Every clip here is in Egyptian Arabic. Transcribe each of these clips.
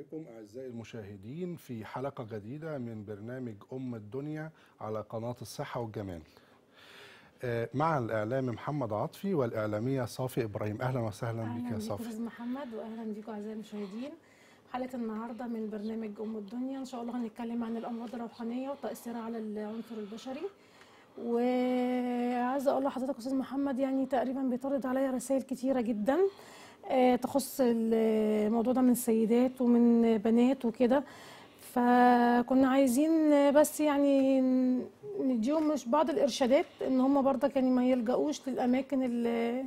بكم أعزائي المشاهدين في حلقة جديدة من برنامج أم الدنيا على قناة الصحة والجمال آه، مع الإعلامي محمد عاطفي والإعلامية صافي إبراهيم أهلا وسهلا بك اهلا يا بيك صافي استاذ محمد واهلا بيكم اعزائي المشاهدين حلقه النهارده من برنامج ام الدنيا ان شاء الله هنتكلم عن الامراض الروحانيه وتاثيرها على العنصر البشري وعايزه اقول لحضرتك استاذ محمد يعني تقريبا بيطرد عليا رسائل كتيره جدا آه، تخص الموضوع ده من سيدات ومن بنات وكده فكنا عايزين بس يعني نديهم مش بعض الارشادات ان هم برضك يعني ما يلجأوش للاماكن اللي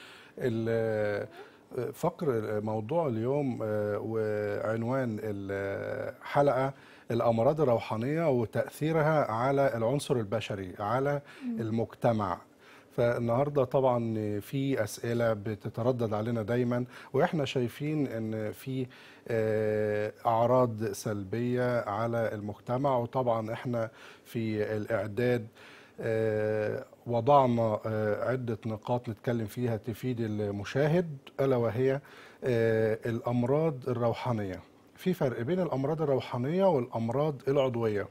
ال- فقر موضوع اليوم آه، وعنوان الحلقة الأمراض الروحانية وتأثيرها على العنصر البشري على المجتمع فالنهارده طبعا في اسئله بتتردد علينا دايما واحنا شايفين ان في آه، اعراض سلبيه على المجتمع وطبعا احنا في الاعداد آه، وضعنا آه، عده نقاط نتكلم فيها تفيد المشاهد الا وهي آه، الامراض الروحانيه في فرق بين الامراض الروحانيه والامراض العضويه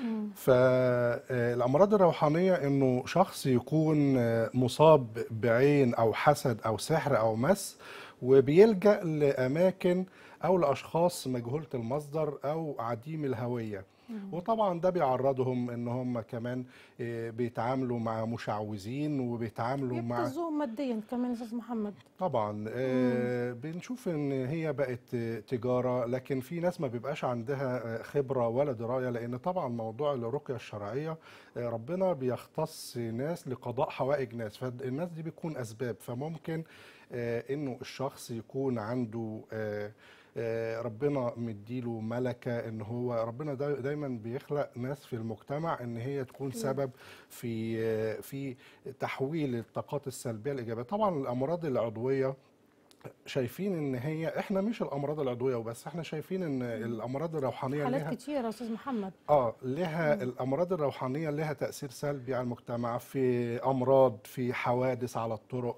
فالامراض الروحانيه انه شخص يكون مصاب بعين او حسد او سحر او مس وبيلجا لاماكن او لاشخاص مجهوله المصدر او عديم الهويه وطبعا ده بيعرضهم ان هم كمان آه، بيتعاملوا مع مشعوذين وبيتعاملوا مع يبتزوهم ماديا كمان يا استاذ محمد طبعا آه بنشوف ان هي بقت آه، تجاره لكن في ناس ما بيبقاش عندها آه، خبره ولا درايه لان طبعا موضوع الرقيه الشرعيه آه، ربنا بيختص ناس لقضاء حوائج ناس فالناس دي بيكون اسباب فممكن آه، انه الشخص يكون عنده آه، آه، ربنا مديله ملكه ان هو ربنا دا دايما بيخلق ناس في المجتمع ان هي تكون سبب في آه، في تحويل الطاقات السلبيه لايجابيه طبعا الامراض العضويه شايفين ان هي احنا مش الامراض العضويه وبس احنا شايفين ان الامراض الروحانيه حالات لها كتير يا استاذ محمد اه لها الامراض الروحانيه لها تاثير سلبي على المجتمع في امراض في حوادث على الطرق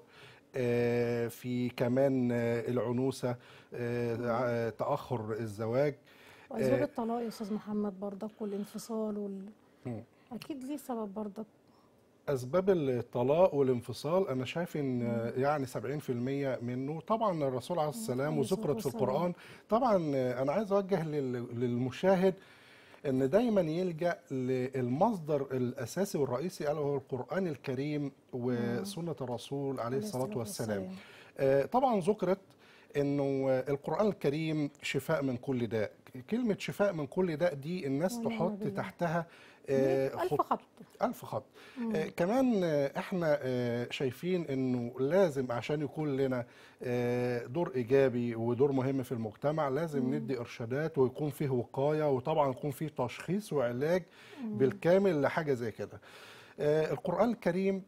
آه، في كمان آه، العنوسه آه، ع- تاخر الزواج واسباب آه، الطلاق يا استاذ محمد برضك والانفصال وال... مم. اكيد ليه سبب برضك اسباب الطلاق والانفصال انا شايف ان يعني 70% منه طبعا الرسول عليه السلام عليه الصلاة وذكرت في والسلام. القران طبعا انا عايز اوجه لل- للمشاهد ان دايما يلجا للمصدر الاساسي والرئيسي الا وهو القران الكريم وسنه الرسول عليه الصلاه والسلام آه، طبعا ذكرت انه القران الكريم شفاء من كل داء كلمه شفاء من كل داء دي الناس ونعم تحط بالله. تحتها آه، ألف خط- خط ألف خط آه كمان آه احنا آه شايفين انه لازم عشان يكون لنا آه دور ايجابي ودور مهم في المجتمع لازم ندي ارشادات ويكون فيه وقايه وطبعا يكون فيه تشخيص وعلاج بالكامل لحاجه زي كده آه القران الكريم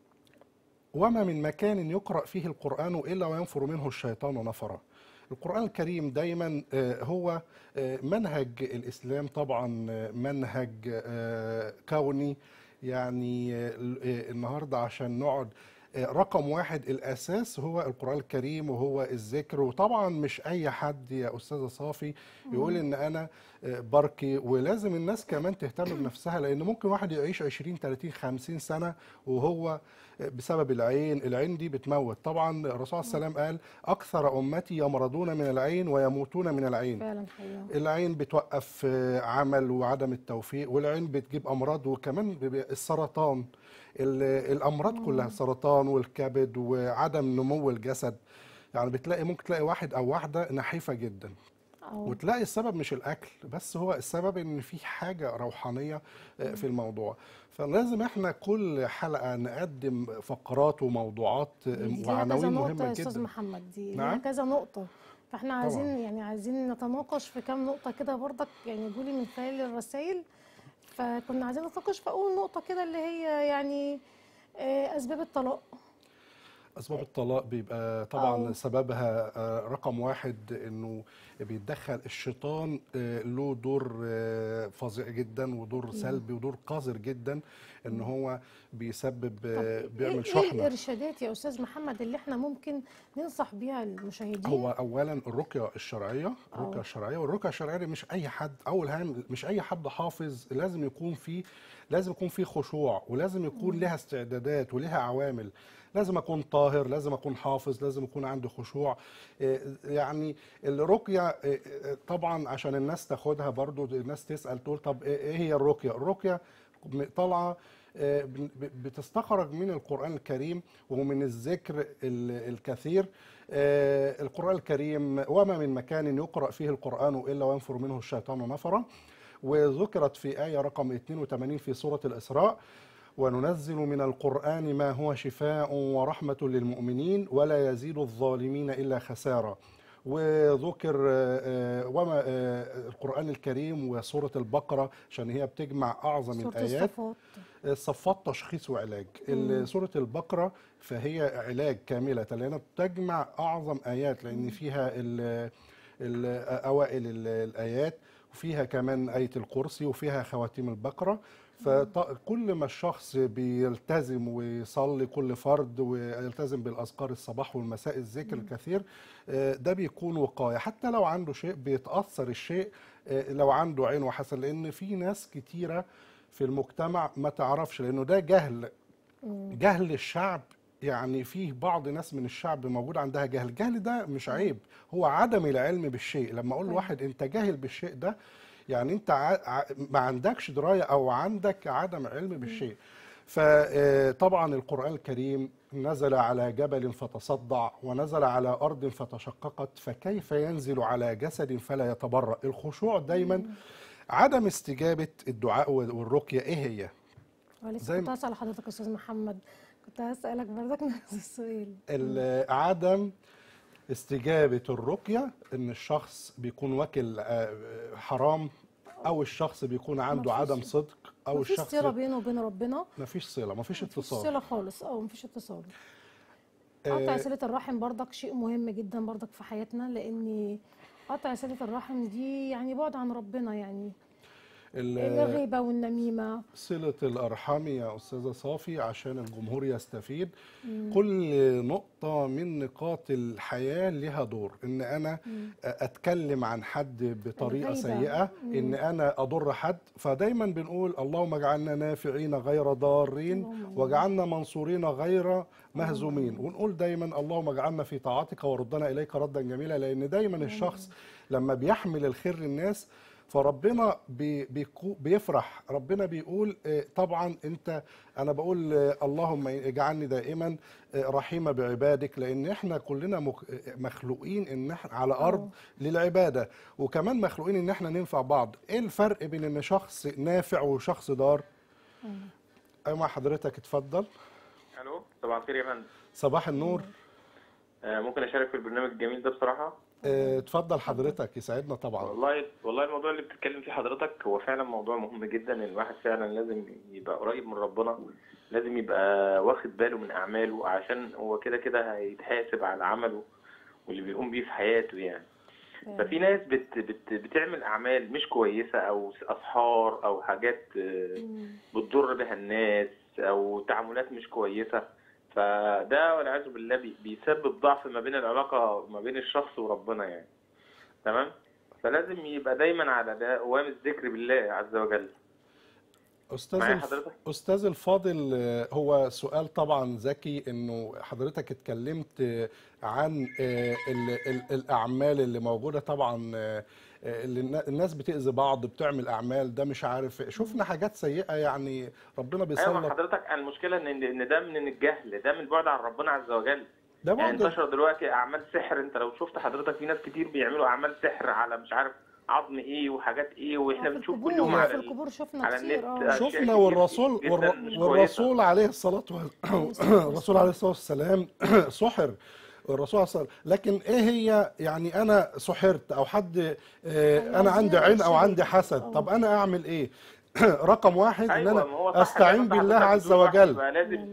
وما من مكان يقرأ فيه القرآن إلا وينفر منه الشيطان نفرا القرآن الكريم دايما آه، هو آه، منهج الإسلام طبعا آه، منهج آه، كوني يعني آه، ال- آه، النهاردة عشان نقعد آه، رقم واحد الأساس هو القرآن الكريم وهو الذكر وطبعا مش أي حد يا أستاذة صافي يقول إن أنا آه، بركي ولازم الناس كمان تهتم بنفسها لأن ممكن واحد يعيش 20 30 50 سنة وهو بسبب العين العين دي بتموت طبعا الرسول صلى الله عليه وسلم قال أكثر أمتي يمرضون من العين ويموتون من العين فعلا حقيقة العين بتوقف آه، عمل وعدم التوفيق والعين بتجيب امراض وكمان بيبقى السرطان ال- الامراض كلها السرطان والكبد وعدم نمو الجسد يعني بتلاقي ممكن تلاقي واحد او واحده نحيفه جدا أو وتلاقي السبب مش الاكل بس هو السبب ان في حاجه روحانيه آه، في الموضوع فلازم احنا كل حلقه نقدم فقرات وموضوعات آه، دي ليها كذا وعناوين نقطة مهمه يا أستاذ جدا محمد دي ليها نعم. كذا نقطة فاحنا عايزين طبعاً. يعني عايزين نتناقش في كام نقطة كده برضك يعني جولي من خلال الرسائل فكنا عايزين نتناقش في أول نقطة كده اللي هي يعني آه، أسباب الطلاق أسباب الطلاق بيبقى طبعا أو- سببها آه، رقم واحد إنه بيتدخل الشيطان آه، له دور آه، فظيع جدا ودور سلبي ودور قذر جدا إن هو بيسبب آه، طب بيعمل ايه ايه شحنة الارشادات يا استاذ محمد اللي احنا ممكن ننصح بيها المشاهدين هو اولا الرقيه الشرعيه الرقيه أه. الشرعيه والرقيه الشرعيه دي مش اي حد اول هام مش اي حد حافظ لازم يكون فيه لازم يكون فيه خشوع ولازم يكون لها استعدادات ولها عوامل لازم اكون طاهر لازم اكون حافظ لازم يكون عندي خشوع إيه، يعني الرقيه إيه، إيه، طبعا عشان الناس تاخدها برضو الناس تسال تقول طب ايه إيه هي الرقيه الرقيه طالعه آه، بن- ب- بتستخرج من القرآن الكريم ومن الذكر ال- الكثير آه، القرآن الكريم وما من مكان يقرأ فيه القرآن إلا وينفر منه الشيطان نفرا وذكرت في آية رقم 82 في سورة الإسراء وننزل من القرآن ما هو شفاء ورحمة للمؤمنين ولا يزيد الظالمين إلا خسارة وذكر آه، آه، وما آه، القرآن الكريم وسورة البقرة عشان هي بتجمع أعظم سورة الآيات الصفات الصفات تشخيص وعلاج ال- سورة البقرة فهي علاج كاملة لأنها بتجمع أعظم آيات لأن فيها ال ال أوائل ال- الآيات وفيها كمان آية الكرسي وفيها خواتيم البقرة فكل ما الشخص بيلتزم ويصلي كل فرد ويلتزم بالأذكار الصباح والمساء الذكر الكثير آه، ده بيكون وقاية حتى لو عنده شيء بيتأثر الشيء آه، لو عنده عين وحسن لأن في ناس كتيرة في المجتمع ما تعرفش لانه ده جهل جهل الشعب يعني فيه بعض ناس من الشعب موجود عندها جهل الجهل ده مش عيب هو عدم العلم بالشيء لما اقول لواحد انت جاهل بالشيء ده يعني انت ع- ع- ما عندكش درايه او عندك عدم علم بالشيء فطبعا القرآن الكريم نزل على جبل فتصدع ونزل على أرض فتشققت فكيف ينزل على جسد فلا يتبرأ الخشوع دايما عدم استجابة الدعاء والرقية إيه هي؟ ولسه زي كنت ما- هسأل حضرتك يا استاذ محمد كنت هسألك برضك نفس السؤال ال- عدم استجابة الرقية إن الشخص بيكون واكل آه، حرام أو الشخص بيكون عنده مفيش- عدم صدق أو مفيش الشخص صلة بينه وبين ربنا مفيش صلة مفيش مفيش اتصال صلة خالص اه مفيش اتصال آه، قطع صلة الرحم برضك شيء مهم جدا برضك في حياتنا لأن قطع صلة الرحم دي يعني بعد عن ربنا يعني ال- الغيبة والنميمة صلة الأرحام يا أستاذة صافي عشان الجمهور يستفيد كل نقطة من نقاط الحياة لها دور إن أنا أتكلم عن حد بطريقة الغيبة. سيئة إن أنا أضر حد فدايما بنقول اللهم اجعلنا نافعين غير ضارين اللهم واجعلنا منصورين غير مهزومين ونقول دايما اللهم اجعلنا في طاعتك وردنا إليك ردا جميلا لأن دايما الشخص لما بيحمل الخير للناس فربنا بي بيكو- بيفرح ربنا بيقول آه، طبعا انت انا بقول آه، اللهم اجعلني دائما آه، رحيمه بعبادك لان احنا كلنا مك- آه، مخلوقين ان احنا على ارض للعباده وكمان مخلوقين ان احنا ننفع بعض ايه الفرق بين ان شخص نافع وشخص ضار ايوه مع حضرتك اتفضل الو صباح الخير يا فندم صباح النور آه، ممكن اشارك في البرنامج الجميل ده بصراحه آه، اتفضل حضرتك يسعدنا طبعا والله والله الموضوع اللي بتتكلم فيه حضرتك هو فعلا موضوع مهم جدا ان الواحد فعلا لازم يبقى قريب من ربنا لازم يبقى واخد باله من اعماله عشان هو كده كده هيتحاسب على عمله واللي بيقوم بيه في حياته يعني ففي ناس بت بت بتعمل اعمال مش كويسه او اسحار او حاجات آه، بتضر بها الناس او تعاملات مش كويسه فده والعياذ بالله بي- بيسبب ضعف ما بين العلاقه ما بين الشخص وربنا يعني تمام فلازم يبقى دايما على دوام الذكر بالله عز وجل استاذ معايا الف... حضرتك؟ استاذ الفاضل آه، هو سؤال طبعا ذكي انه حضرتك اتكلمت آه، عن آه، ال... ال... الاعمال اللي موجوده طبعا آه، آه، اللي النا- الناس بتاذي بعض بتعمل اعمال ده مش عارف شفنا حاجات سيئه يعني ربنا ايوه ما بيسلط حضرتك المشكله ان ان ده من الجهل ده من البعد عن ربنا عز وجل ده يعني برضه انتشر دلوقتي اعمال سحر انت لو شفت حضرتك في ناس كتير بيعملوا اعمال سحر على مش عارف عظم ايه وحاجات ايه واحنا في بنشوف كل القبور يوم على في ال- القبور شفنا على كتير النت اه أشياء شفنا كتير والرسول جداً والر... مش والرسول عليه الصلاة والسلام والسلام. الرسول عليه الصلاة والسلام سحر الرسول عليه الصلاة والسلام لكن ايه هي يعني انا سحرت او حد آه، أيوة، انا عندي زيادة عين او شيء. عندي حسد آه. طب انا اعمل ايه رقم واحد ان ايوه انا ما هو صح استعين كلام بالله حضرتك عز بتقول واحد وجل يبقى لازم نعم بالله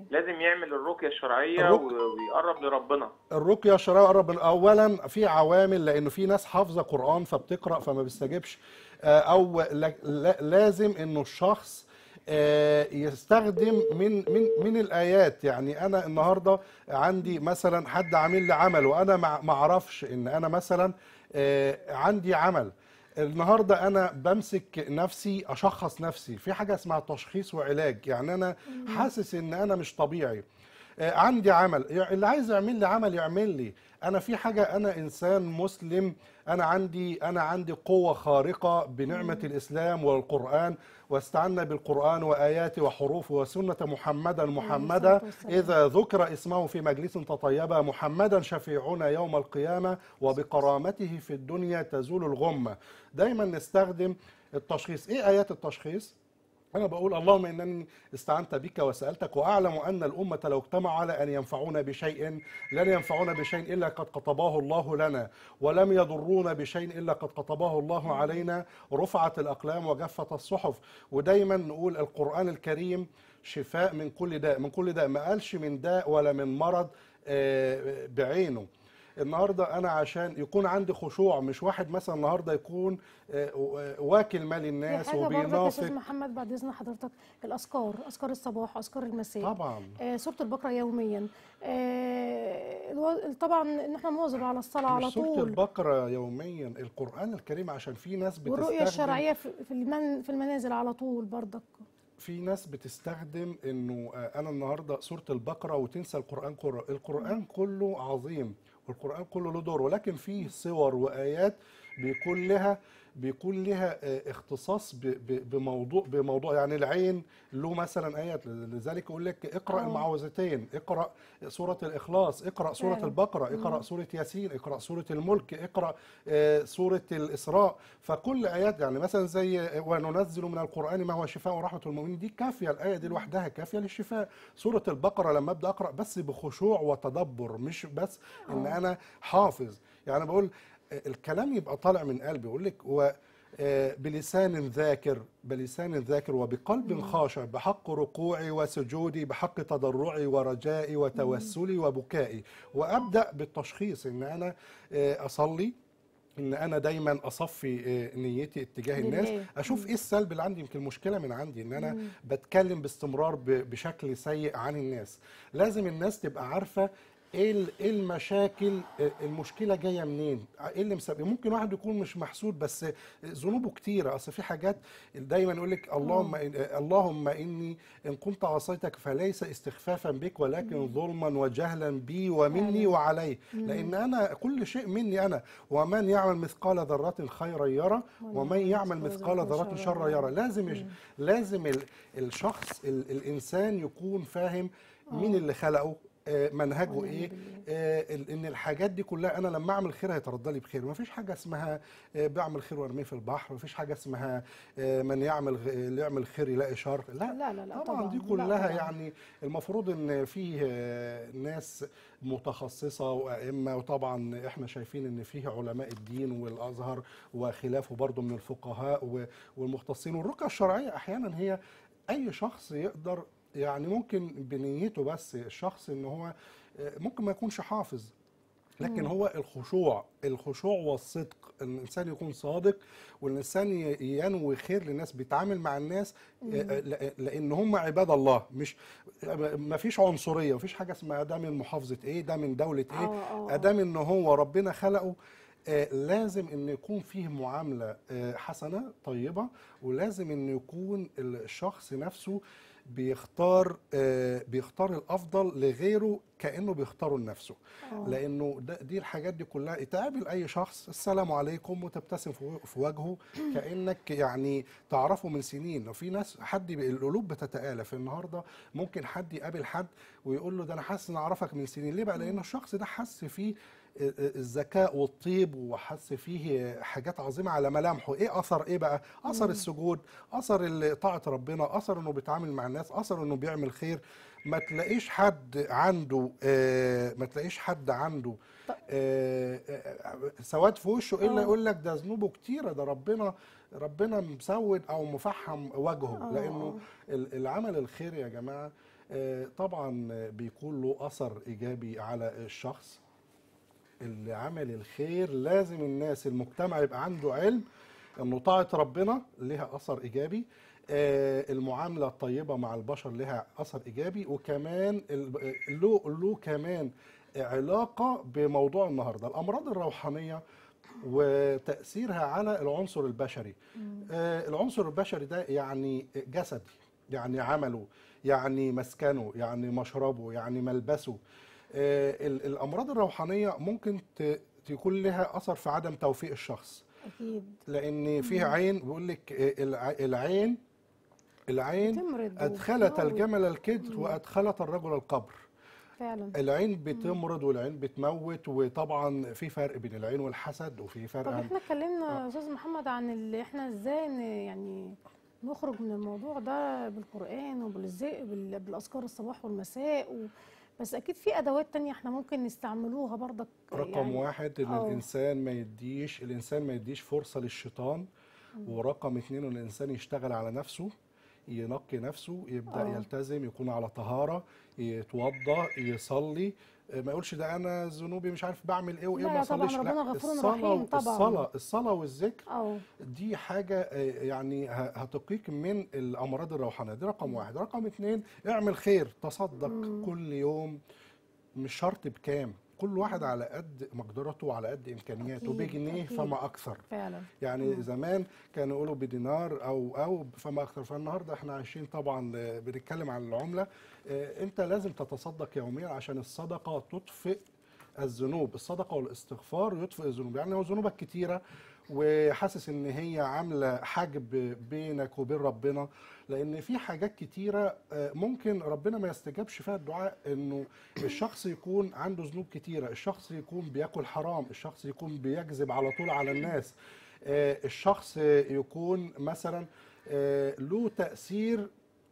لازم يعمل الرقيه الشرعيه الرق- و- ويقرب لربنا الرقيه الشرعيه قرب اولا في عوامل لانه في ناس حافظه قران فبتقرا فما بيستجبش آه، او لا- لا- لازم انه الشخص آه، يستخدم من من من الايات يعني انا النهارده عندي مثلا حد عامل لي عمل وانا ما ما اعرفش ان انا مثلا آه، عندي عمل النهارده انا بمسك نفسي اشخص نفسي في حاجه اسمها تشخيص وعلاج يعني انا حاسس ان انا مش طبيعي آه، عندي عمل يع- اللي عايز يعمل لي عمل يعمل لي انا في حاجه انا انسان مسلم انا عندي انا عندي قوه خارقه بنعمه الاسلام والقران واستعنا بالقران واياته وحروفه وسنه محمدا محمدا الصلاة والسلام. اذا ذكر اسمه في مجلس تطيبا محمدا شفيعنا يوم القيامه وبكرامته في الدنيا تزول الغمه دايما نستخدم التشخيص ايه ايات التشخيص أنا بقول اللهم إنني استعنت بك وسألتك وأعلم أن الأمة لو اجتمعوا على أن ينفعونا بشيء لن ينفعونا بشيء إلا قد كتباه الله لنا ولم يضرونا بشيء إلا قد كتباه الله علينا رفعت الأقلام وجفت الصحف ودايما نقول القرآن الكريم شفاء من كل داء من كل داء ما قالش من داء ولا من مرض آه، بعينه النهارده انا عشان يكون عندي خشوع مش واحد مثلا النهارده يكون آه، واكل مال في الناس حاجه برضك يا استاذ وبينافق محمد بعد اذن حضرتك الاذكار اذكار الصباح واذكار المساء طبعا آه سوره البقره يوميا آه الو- طبعا ان احنا نواظب على الصلاه على مش سورة طول البقرة يوميا القرآن الكريم عشان في ناس بتستخدم والرؤيه الشرعيه في في المن في المنازل على طول برضك في ناس بتستخدم انه آه، انا النهارده سورة البقرة وتنسى القرآن كله القرآن كله عظيم والقرآن كله له دور ولكن فيه صور وآيات بيكون لها بيكون لها آه، اختصاص ب- ب- بموضوع بموضوع يعني العين له مثلا ايات لذلك يقول لك اقرا آه. المعوذتين اقرا سوره الاخلاص اقرا سوره فعلا. البقره اقرا سوره ياسين اقرا سوره الملك اقرا آه، سوره الاسراء فكل ايات يعني مثلا زي آه، وننزل من القران ما هو شفاء ورحمه للمؤمنين دي كافيه الايه دي لوحدها كافيه للشفاء سوره البقره لما ابدا اقرا بس بخشوع وتدبر مش بس ان آه. انا حافظ يعني بقول آه، الكلام يبقى طالع من قلبي يقول لك و آه، بلسان ذاكر بلسان ذاكر وبقلب خاشع بحق ركوعي وسجودي بحق تضرعي ورجائي وتوسلي وبكائي وابدا بالتشخيص ان انا آه، اصلي ان انا دايما اصفي آه، نيتي اتجاه الناس لله. اشوف ايه السلب اللي عندي يمكن المشكله من عندي ان انا بتكلم باستمرار ب- بشكل سيء عن الناس لازم الناس تبقى عارفه ايه ال- إيه المشاكل آه، المشكله جايه منين ايه اللي مسبب ممكن واحد يكون مش محسود بس ذنوبه كتيره اصل في حاجات دايما يقول لك اللهم إن اللهم اني ان كنت عصيتك فليس استخفافا بك ولكن ظلما وجهلا بي ومني فعلا. وعلي لان انا كل شيء مني انا ومن يعمل مثقال ذره خيرا يرى ومن يعمل مثقال ذره شرا يرى لازم يش... لازم ال... الشخص ال... الانسان يكون فاهم مين اللي خلقه آه، منهجه ونعم ايه بالله. آه، ال- ان الحاجات دي كلها انا لما اعمل خير هيترد لي بخير ما فيش حاجه اسمها آه، بعمل خير وارميه في البحر ما فيش حاجه اسمها آه، من يعمل غ- اللي يعمل خير يلاقي شر لا لا لا لا طبعا, طبعا دي لا كلها طبعاً. يعني المفروض ان فيه آه، ناس متخصصه وائمه وطبعا احنا شايفين ان فيه علماء الدين والازهر وخلافه برضه من الفقهاء و- والمختصين والرقيه الشرعيه احيانا هي اي شخص يقدر يعني ممكن بنيته بس الشخص ان هو آه، ممكن ما يكونش حافظ لكن هو الخشوع الخشوع والصدق ان الانسان يكون صادق والانسان ي- ينوي خير للناس بيتعامل مع الناس آه، ل- لان هم عباد الله مش ما فيش عنصريه مفيش حاجه اسمها ده من محافظه ايه ده من دوله آه، ايه آه، آه. ادام ان هو ربنا خلقه آه، لازم ان يكون فيه معامله آه، حسنه طيبه ولازم ان يكون الشخص نفسه بيختار آه، بيختار الافضل لغيره كانه بيختاره لنفسه آه. لانه ده دي الحاجات دي كلها تقابل اي شخص السلام عليكم وتبتسم في في وجهه كانك يعني تعرفه من سنين وفي ناس حد بي- القلوب بتتالف النهارده ممكن حد يقابل حد ويقول له ده انا حاسس ان اعرفك من سنين ليه بقى لان الشخص ده حس فيه الذكاء والطيب وحس فيه حاجات عظيمه على ملامحه ايه اثر ايه بقى اثر السجود اثر ال- طاعه ربنا اثر انه بيتعامل مع الناس اثر انه بيعمل خير ما تلاقيش حد عنده آه، ما تلاقيش حد عنده آه، آه، سواد في وشه الا آه. يقول لك ده ذنوبه كتيره ده ربنا ربنا مسود او مفحم وجهه آه. لانه ال- العمل الخير يا جماعه آه، طبعا بيكون له اثر ايجابي على الشخص اللي عمل الخير لازم الناس المجتمع يبقى عنده علم انه طاعه ربنا لها اثر ايجابي آه، المعامله الطيبه مع البشر لها اثر ايجابي وكمان ال- له له كمان علاقه بموضوع النهارده الامراض الروحانيه وتاثيرها على العنصر البشري آه، العنصر البشري ده يعني جسدي يعني عمله يعني مسكنه يعني مشربه يعني ملبسه آه، ال- الامراض الروحانيه ممكن ت- تكون لها اثر في عدم توفيق الشخص اكيد لان فيها عين بيقول لك آه، الع- العين العين بتمرض ادخلت وبتموت. الجمل الكدر وادخلت الرجل القبر فعلا العين بتمرض والعين بتموت وطبعا في فرق بين العين والحسد وفي فرق طب عن احنا اتكلمنا يا استاذ محمد عن اللي احنا ازاي ن- يعني نخرج من الموضوع ده بالقرآن وبالزي بال- بالاذكار الصباح والمساء و... بس اكيد في ادوات تانية احنا ممكن نستعملوها برضك رقم يعني واحد ان أه. الانسان ما يديش الانسان ما يديش فرصه للشيطان ورقم اتنين ان الانسان يشتغل على نفسه ينقي نفسه يبدا أه. يلتزم يكون على طهاره يتوضا يصلي آه، ما يقولش ده انا ذنوبي مش عارف بعمل ايه وايه لا ما طبعاً اصليش ربنا غفور الصلاه رحيم طبعاً. الصلاه الصلاه والذكر اه دي حاجة آه، يعني ه- هتقيك من الأمراض الروحانية دي رقم واحد رقم اتنين اعمل خير تصدق كل يوم مش شرط بكام كل واحد على قد مقدرته وعلى قد إمكانياته أكيد، بجنيه أكيد. فما أكثر فعلا يعني زمان كانوا يقولوا بدينار او او فما اكثر فالنهارده احنا عايشين طبعا آه، بنتكلم عن العمله آه، انت لازم تتصدق يوميا عشان الصدقه تطفئ الذنوب الصدقه والاستغفار يطفئ الذنوب يعني لو ذنوبك كتيره وحاسس ان هي عامله حجب بينك وبين ربنا لان في حاجات كتيره آه، ممكن ربنا ما يستجابش فيها الدعاء انه الشخص يكون عنده ذنوب كتيره الشخص يكون بياكل حرام الشخص يكون بيكذب على طول على الناس آه، الشخص يكون مثلا آه، له تاثير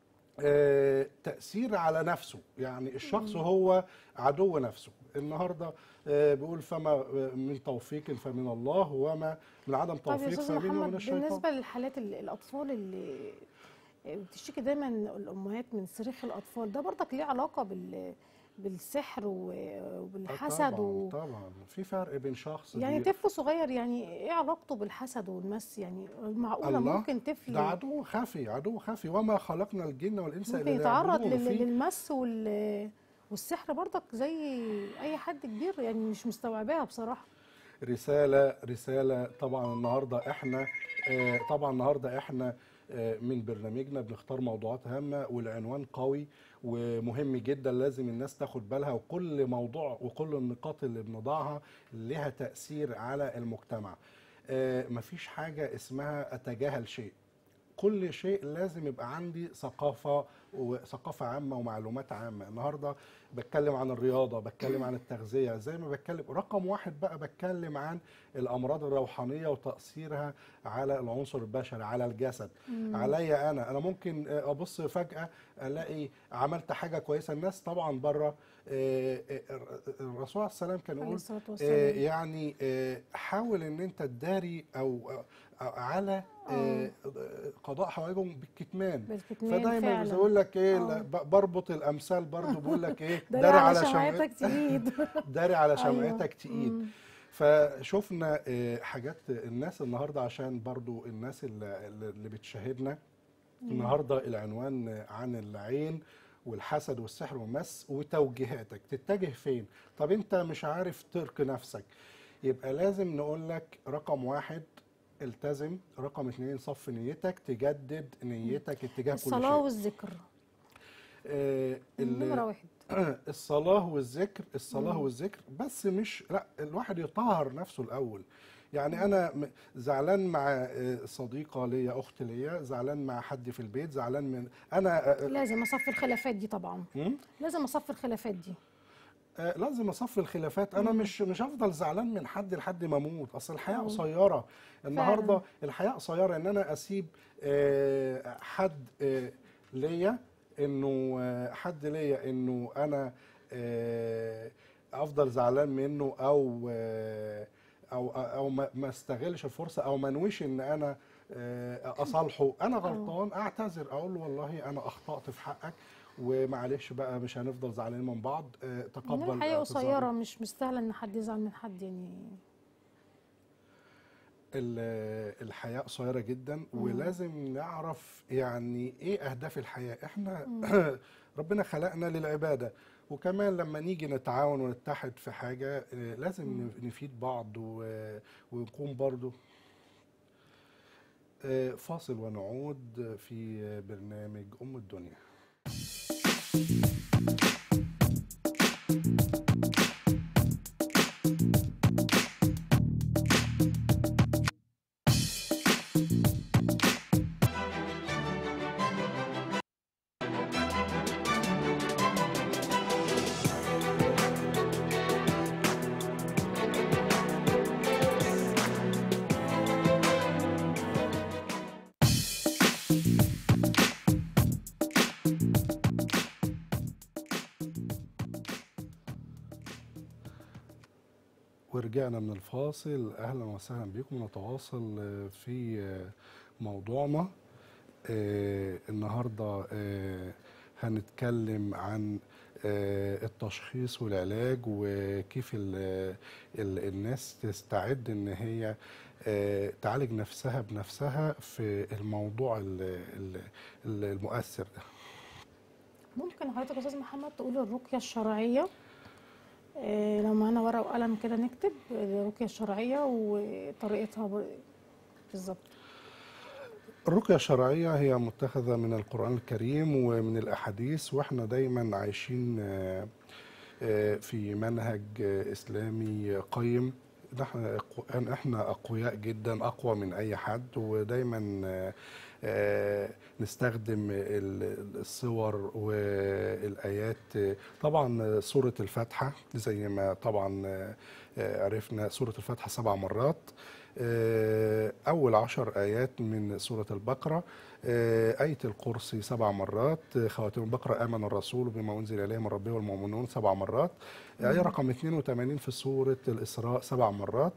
آه، تأثير على نفسه يعني الشخص هو عدو نفسه النهاردة آه، بيقول فما آه، من توفيق فمن الله وما من عدم طيب يا توفيق استاذ فمنه ومن محمد الشيطان بالنسبه للحالات ال- الاطفال اللي بتشتكي دايما الامهات من صريخ الاطفال ده برضك ليه علاقه بال بالسحر و- آه، وبالحسد طبعا و... طبعا في فرق بين شخص يعني بي- طفل صغير يعني ايه علاقته بالحسد والمس يعني معقوله الله، ممكن طفل ده عدو خفي عدو خفي وما خلقنا الجن والإنس ممكن إلا يتعرض ليعبدون. لل- في للمس وال والسحر برضك زي اي حد كبير يعني مش مستوعباها بصراحه رسالة رسالة طبعا النهاردة احنا آه، طبعا النهاردة احنا آه، من برنامجنا بنختار موضوعات هامة والعنوان قوي ومهم جدا لازم الناس تاخد بالها وكل موضوع وكل النقاط اللي بنضعها لها تأثير على المجتمع آه، مفيش حاجة اسمها أتجاهل شيء كل شيء لازم يبقى عندي ثقافة وثقافة عامة ومعلومات عامة النهاردة بتكلم عن الرياضة بتكلم عن التغذية زي ما بتكلم رقم واحد بقى بتكلم عن الأمراض الروحانية وتأثيرها على العنصر البشري على الجسد عليا أنا أنا ممكن آه، أبص فجأة ألاقي عملت حاجة كويسة الناس طبعا بره آه، آه، الرسول عليه السلام كان عليه يقول الصلاه آه، والسلام يعني آه، حاول ان انت تداري او أو على آه، قضاء حوائجهم بالكتمان بالكتمان فدايما فعلا بيقول لك ايه آه. لا، ب- بربط الامثال برضو بيقول لك ايه داري داري على على شمعتك شمعتك تقيد داري على أيوة. شمعتك تقيد مم. فشفنا آه، حاجات الناس النهارده عشان برضو الناس اللي, اللي بتشاهدنا النهارده العنوان عن العين والحسد والسحر والمس وتوجيهاتك تتجه فين طب انت مش عارف ترك نفسك يبقى لازم نقول لك رقم واحد التزم رقم اتنين صف نيتك تجدد نيتك اتجاه كل الصلاه شيء والذكر آه ال- نمره واحد الصلاة والذكر الصلاة مم. والذكر بس مش لا الواحد يطهر نفسه الأول يعني أنا م- زعلان مع آه، صديقة ليا أخت ليا زعلان مع حد في البيت زعلان من أنا آه، لازم اصفي الخلافات دي طبعا مم؟ لازم اصفي الخلافات دي آه، لازم اصفي الخلافات انا مش مش هفضل زعلان من حد لحد ما اموت اصل الحياه أه. قصيره النهارده فعلا. الحياه قصيره ان انا اسيب آه، حد آه، ليا انه آه، حد ليا انه انا آه، افضل زعلان منه او آه، او او ما ما استغلش الفرصه او ما انويش ان انا آه، اصالحه انا غلطان اعتذر اقول له والله انا اخطات في حقك ومعلش بقى مش هنفضل زعلانين من بعض آه، إن تقبل الحياه اعتذاري. قصيره مش مستاهله ان حد يزعل من حد يعني ال- الحياة قصيرة جدا ولازم نعرف يعني ايه اهداف الحياة احنا ربنا خلقنا للعبادة وكمان لما نيجي نتعاون ونتحد في حاجة آه، لازم نفيد بعض و- ونكون برضو آه، فاصل ونعود في برنامج أم الدنيا ورجعنا من الفاصل اهلا وسهلا بكم نتواصل آه، في آه، موضوعنا آه، النهارده آه، هنتكلم عن آه، التشخيص والعلاج وكيف ال- ال- الناس تستعد ان هي آه، تعالج نفسها بنفسها في الموضوع ال- ال- ال- المؤثر ده ممكن حضرتك يا استاذ محمد تقول الرقيه الشرعيه إيه لو معانا ورقه وقلم كده نكتب الرقيه الشرعيه وطريقتها ب- بالظبط الرقية الشرعية هي متخذة من القرآن الكريم ومن الأحاديث وإحنا دايما عايشين آه، آه، في منهج آه، إسلامي قيم نحن أق- إحنا أقوياء جدا أقوى من أي حد ودايما آه، آه، نستخدم ال- الصور والآيات طبعا سورة الفاتحة زي ما طبعا آه، آه، عرفنا سورة الفاتحة سبع مرات آه، أول عشر آيات من سورة البقرة آه، آية الكرسي سبع مرات آه، خواتيم البقرة آمن الرسول بما أنزل إليه من ربه والمؤمنون سبع مرات آية رقم 82 في سورة الإسراء سبع مرات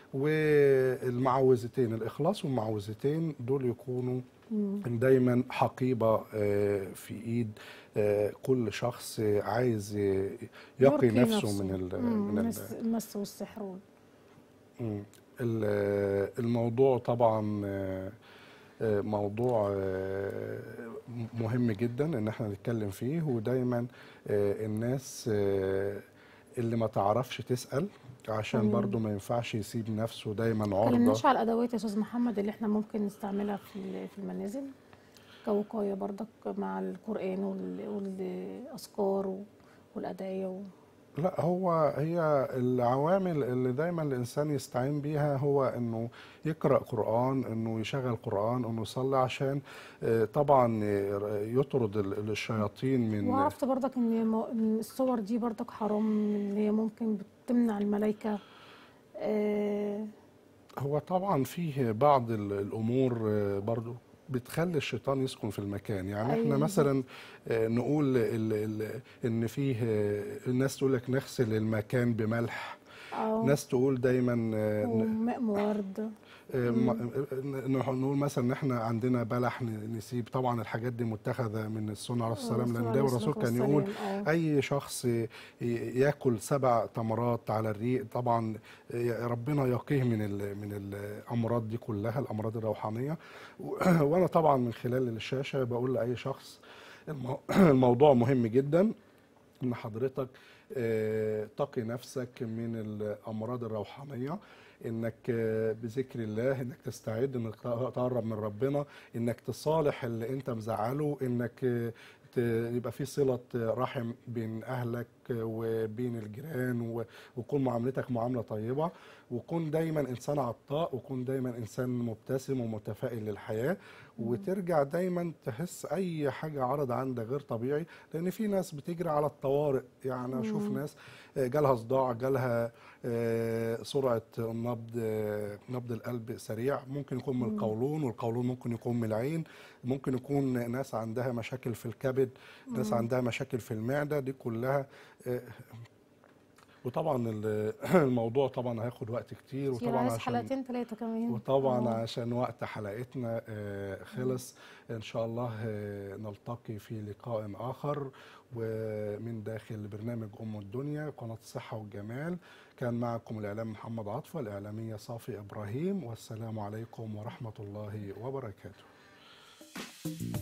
والمعوذتين الإخلاص والمعوذتين دول يكونوا دايما حقيبة آه، في إيد آه، كل شخص عايز آه، يقي يرقي نفسه من ال مم، من ال المس- المس والسحر وال- مم. ال- الموضوع طبعا آه، آه، موضوع آه، مهم جدا ان احنا نتكلم فيه ودايما آه، الناس آه، اللي ما تعرفش تسأل عشان تمام. برضو ما ينفعش يسيب نفسه دايما ما عرضة اتكلمناش على الادوات يا استاذ محمد اللي احنا ممكن نستعملها في ال- في المنازل كوقايه برضك مع القران وال- والاذكار و- والادعيه و... لا هو هي العوامل اللي دايما الانسان يستعين بيها هو انه يقرا قران انه يشغل قران انه يصلي عشان آه، طبعا آه، يطرد ال- الشياطين من وعرفت برضك ان مو- إن الصور دي برضك حرام اللي هي ممكن بتمنع الملائكه آه، هو طبعا فيه بعض ال- الامور آه، برضو بتخلي الشيطان يسكن في المكان يعني احنا أيوة. مثلا آه، نقول ال ال ان فيه آه، الناس تقول لك نغسل المكان بملح او ناس تقول دايما آه، ن- وماء مورد آه، م- نح- نقول مثلا ان احنا عندنا بلح ن- نسيب طبعا الحاجات دي متخذه من السنه عليه السلام لان الرسول ده عليه الرسول الصلاة كان يقول والسلام، آه. اي شخص ي- ياكل سبع تمرات على الريق طبعا ي- ربنا يقيه من ال- من الامراض دي كلها الامراض الروحانيه و- وانا طبعا من خلال الشاشه بقول لاي شخص المو- الموضوع مهم جدا ان حضرتك آه، تقي نفسك من الامراض الروحانيه انك آه، بذكر الله انك تستعد انك تقرب من ربنا انك تصالح اللي انت مزعله انك آه، آه، يبقى في صله رحم بين اهلك وبين الجيران و- وكون معاملتك معامله طيبه وكون دايما انسان عطاء وكون دايما انسان مبتسم ومتفائل للحياه وترجع دايما تحس اي حاجه عرض عندك غير طبيعي لان في ناس بتجري على الطوارئ يعني اشوف ناس آه، جالها صداع جالها آه، سرعه النبض آه، نبض القلب سريع ممكن يكون من القولون والقولون ممكن يكون من العين ممكن يكون ناس عندها مشاكل في الكبد ناس عندها مشاكل في المعده دي كلها آه، وطبعا ال- الموضوع طبعا هياخد وقت كتير كتير وطبعا عايز عشان حلقتين ثلاثه كمان وطبعا آه. عشان وقت حلقتنا آه، خلص ان شاء الله آه، نلتقي في لقاء اخر ومن داخل برنامج ام الدنيا قناه الصحه والجمال كان معكم الاعلام محمد عطفه الاعلاميه صافي ابراهيم والسلام عليكم ورحمه الله وبركاته